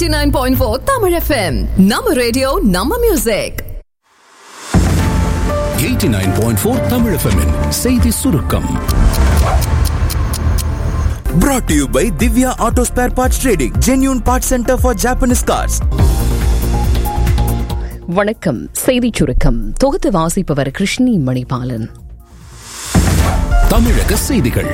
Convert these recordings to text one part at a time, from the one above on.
89.4 Tamil FM. நம்ம radio நம்ம music 89.4 Tamil FM -இன் செய்தி சுருக்கம் Brought to you by Divya Auto Spare Parts Trading, genuine parts center for Japanese cars. வணக்கம் செய்திச் சுருக்கம் தொகுத்து வாசிப்பவர் கிருஷ்ணி மணிபாலன் தமிழக செய்திகள்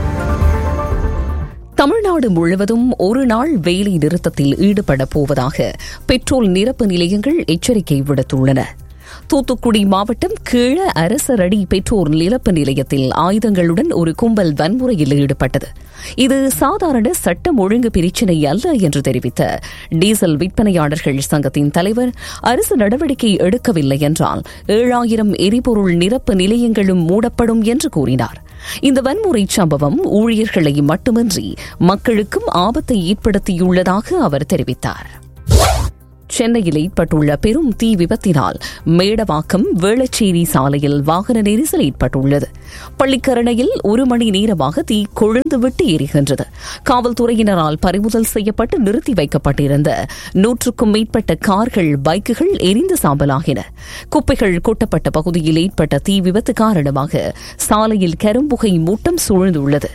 தமிழ்நாடு முழுவதும் ஒரு நாள் வேலை நிறுத்தத்தில் ஈடுபட போவதாக பெட்ரோல் நிரப்பு நிலையங்கள் எச்சரிக்கை விடுத்துள்ளன தூத்துக்குடி மாவட்டம் கீழ அரசரடி பெட்ரோல் நிரப்பு நிலையத்தில் ஆயுதங்களுடன் ஒரு கும்பல் வன்முறையில் ஈடுபட்டது இது சாதாரண சட்டம் ஒழுங்கு பிரச்சினை அல்ல என்று தெரிவித்த டீசல் விற்பனையாளர்கள் சங்கத்தின் தலைவர் அரசு நடவடிக்கை எடுக்கவில்லை என்றால் ஏழாயிரம் எரிபொருள் நிரப்பு நிலையங்களும் மூடப்படும் என்று கூறினார் இந்த வன்முறை சம்பவம் ஊழியர்களை மட்டுமின்றி மக்களுக்கும் ஆபத்தை ஏற்படுத்தியுள்ளதாக அவர் தெரிவித்தார் சென்னையில் ஏற்பட்டுள்ள பெரும் தீ விபத்தினால் மேடவாக்கம் வேளச்சேரி சாலையில் வாகன நெரிசல் ஏற்பட்டுள்ளது பள்ளிக்கரணையில் ஒரு மணி நேரமாக தீ கொழுந்துவிட்டு எரிகின்றது காவல்துறையினரால் பறிமுதல் செய்யப்பட்டு நிறுத்தி வைக்கப்பட்டிருந்த நூற்றுக்கும் மேற்பட்ட கார்கள் பைக்குகள் எரிந்து சாம்பலாகின குப்பைகள் கொட்டப்பட்ட பகுதியில் ஏற்பட்ட தீ விபத்து காரணமாக சாலையில் கரும்புகை மூட்டம் சூழ்ந்துள்ளது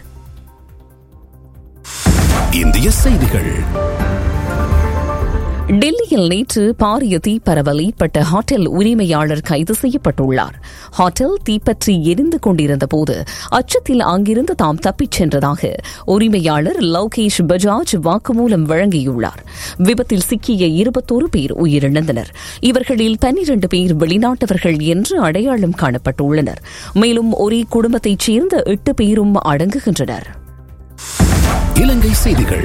இந்திய செய்திகள் டெல்லியில் நேற்று பாரிய தீப்பரவல் ஏற்பட்ட ஹோட்டல் உரிமையாளர் கைது செய்யப்பட்டுள்ளார் ஹோட்டல் தீப்பற்றி எரிந்து கொண்டிருந்த போது அச்சத்தில் அங்கிருந்து தாம் தப்பிச் சென்றதாக உரிமையாளர் லவ்கேஷ் பஜாஜ் வாக்குமூலம் வழங்கியுள்ளார் விபத்தில் சிக்கிய இருபத்தோரு பேர் உயிரிழந்தனர் இவர்களில் பன்னிரண்டு பேர் வெளிநாட்டவர்கள் என்று அடையாளம் காணப்பட்டுள்ளனர் மேலும் ஒரே குடும்பத்தைச் சேர்ந்த எட்டு பேரும் அடங்குகின்றனர் இலங்கை செய்திகள்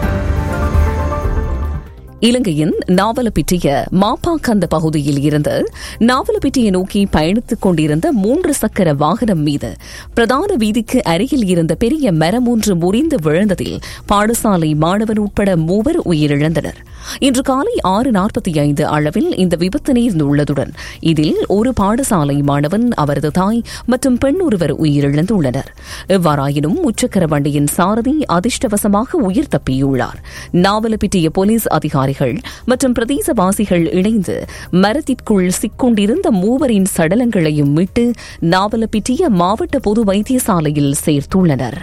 இலங்கையின் நாவலப்பிட்டிய மாப்பாக்கந்த பகுதியில் இருந்து நாவலப்பிட்டியை நோக்கி பயணித்துக் கொண்டிருந்த மூன்று சக்கர வாகனம் மீது பிரதான வீதிக்கு அருகில் இருந்த பெரிய மரம் ஒன்று முறிந்து விழுந்ததில் பாடசாலை மாணவன் உட்பட மூவர் உயிரிழந்தனர் இன்று காலை ஆறு நாற்பத்தி ஐந்து அளவில் இந்த விபத்து நேர்ந்துள்ளதுடன் இதில் ஒரு பாடசாலை மாணவன் அவரது தாய் மற்றும் பெண் ஒருவர் உயிரிழந்துள்ளனர் எவ்வாறாயினும் முச்சக்கர வண்டியின் சாரதி அதிர்ஷ்டவசமாக உயிர் தப்பியுள்ளார் நாவலப்பிட்டிய போலீஸ் அதிகாரிகள் மற்றும் பிரதேசவாசிகள் இணைந்து மரத்திற்குள் சிக்கொண்டிருந்த மூவரின் சடலங்களையும் மீட்டு நாவலப்பிட்டிய மாவட்ட பொது வைத்தியசாலையில் சேர்த்துள்ளனர்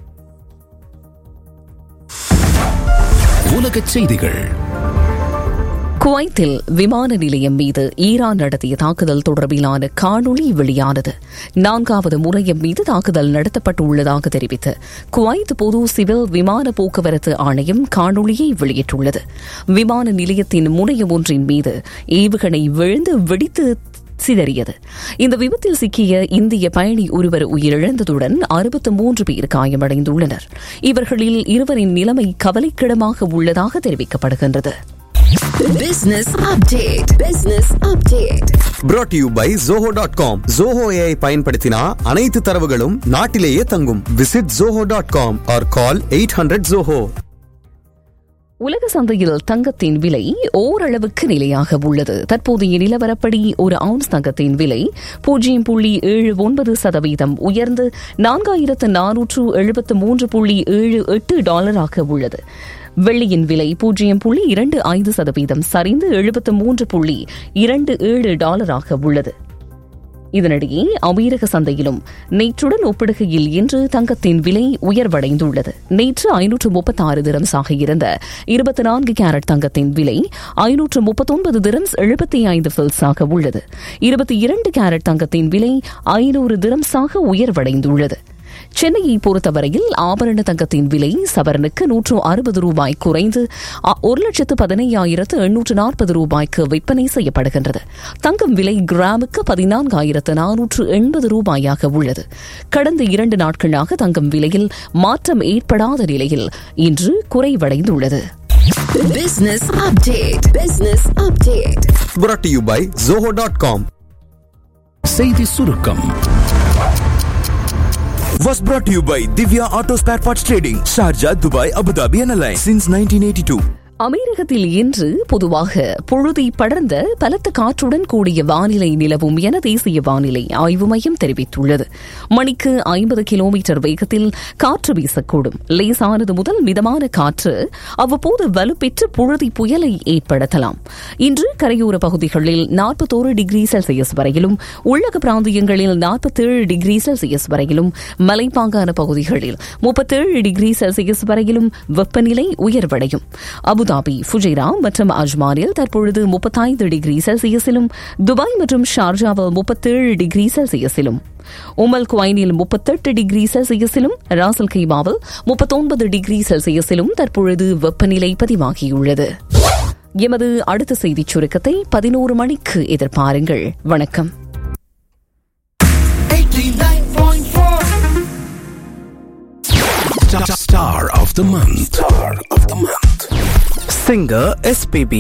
உலகச் செய்திகள் குவைத்தில் விமான நிலையம் மீது ஈரான் நடத்திய தாக்குதல் தொடர்பிலான காணொளி வெளியானது நான்காவது முறையம் மீது தாக்குதல் நடத்தப்பட்டுள்ளதாக தெரிவித்து குவைத் பொது சிவில் விமான போக்குவரத்து ஆணையம் காணொளியை வெளியிட்டுள்ளது விமான நிலையத்தின் முனையம் ஒன்றின் மீது ஏவுகணை விழுந்து வெடித்து சிதறியது இந்த விபத்தில் சிக்கிய இந்திய பயணி ஒருவர் உயிரிழந்ததுடன் அறுபத்து மூன்று பேர் காயமடைந்துள்ளனர் இவர்களில் இருவரின் நிலைமை கவலைக்கிடமாக உள்ளதாக தெரிவிக்கப்படுகின்றது Business update. Business update. Brought to you by Zoho.com. Zoho AI பயன்படுத்தினா அனைத்து தரவுகளும் நாட்டிலேயே தங்கும். Visit Zoho.com or call 800 Zoho. உலக சந்தையில் தங்கத்தின் விலை ஓரளவுக்கு நிலையாக உள்ளது தற்போதைய நிலவரப்படி ஒரு அவுன்ஸ் தங்கத்தின் விலை பூஜ்ஜியம் புள்ளி ஏழு ஒன்பது சதவீதம் உயர்ந்து நான்காயிரத்து நானூற்று எழுபத்து மூன்று புள்ளி ஏழு எட்டு டாலராக உள்ளது வெள்ளியின் விலை பூஜ்ஜியம் புள்ளி இரண்டு ஐந்து சதவீதம் சரிந்து எழுபத்து மூன்று புள்ளி இரண்டு ஏழு டாலராக உள்ளது இதனிடையே அமீரக சந்தையிலும் நேற்றுடன் ஒப்பிடுகையில் இன்று தங்கத்தின் விலை உயர்வடைந்துள்ளது நேற்று ஐநூற்று முப்பத்தாறு திரம்ஸாக இருந்த இருபத்தி நான்கு கேரட் தங்கத்தின் விலை ஐநூற்று முப்பத்தொன்பது திரம்ஸ் எழுபத்தி ஐந்து ஃபில்ஸாக உள்ளது இருபத்தி இரண்டு கேரட் தங்கத்தின் விலை ஐநூறு திரம்ஸாக உயர்வடைந்துள்ளது சென்னையை பொறுத்தவரையில் ஆபரண தங்கத்தின் விலை சவரனுக்கு நூற்று அறுபது ரூபாய் குறைந்து அ- ஒரு லட்சத்து பதினையாயிரத்து எண்ணூற்று நாற்பது ரூபாய்க்கு விற்பனை செய்யப்படுகின்றது தங்கம் விலை கிராமுக்கு பதினான்காயிரத்து நானூற்று எண்பது ரூபாயாக உள்ளது கடந்த இரண்டு நாட்களாக தங்கம் விலையில் மாற்றம் ஏற்படாத நிலையில் இன்று குறைவடைந்துள்ளது Business update. Business update. Brought to you by Zoho.com. செய்தி சுருக்கம் Was brought to you by Divya Auto Spare Parts Trading, Sharjah, Dubai, Abu Dhabi and Alliance since 1982. அமீரகத்தில் இன்று பொதுவாக புழுதி படர்ந்த பலத்த காற்றுடன் கூடிய வானிலை நிலவும் என தேசிய வானிலை ஆய்வு மையம் தெரிவித்துள்ளது மணிக்கு ஐம்பது கிலோமீட்டர் வேகத்தில் காற்று வீசக்கூடும் லேசானது முதல் மிதமான காற்று அவ்வப்போது வலுப்பெற்று புழுதி புயலை ஏற்படுத்தலாம் இன்று கரையோர பகுதிகளில் நாற்பத்தோரு டிகிரி செல்சியஸ் வரையிலும் உள்ளக பிராந்தியங்களில் நாற்பத்தேழு டிகிரி செல்சியஸ் வரையிலும் மலைப்பாங்கான பகுதிகளில் முப்பத்தேழு டிகிரி செல்சியஸ் வரையிலும் வெப்பநிலை உயர்வடையும் அபுதாபி ஃபுஜைரா மற்றும் அஜ்மானில் தற்பொழுது முப்பத்தைந்து டிகிரி செல்சியஸிலும் துபாய் மற்றும் ஷார்ஜாவில் முப்பத்தேழு டிகிரி செல்சியஸிலும் உமல் குவைனில் முப்பத்தெட்டு டிகிரி செல்சியஸிலும் ராசல் கைமாவில் முப்பத்தொன்பது டிகிரி செல்சியஸிலும் தற்பொழுது வெப்பநிலை பதிவாகியுள்ளது எமது அடுத்த செய்திச் சுருக்கத்தை பதினோரு மணிக்கு எதிர்பாருங்கள் வணக்கம் Star of the month. Star of the month. Singer SPB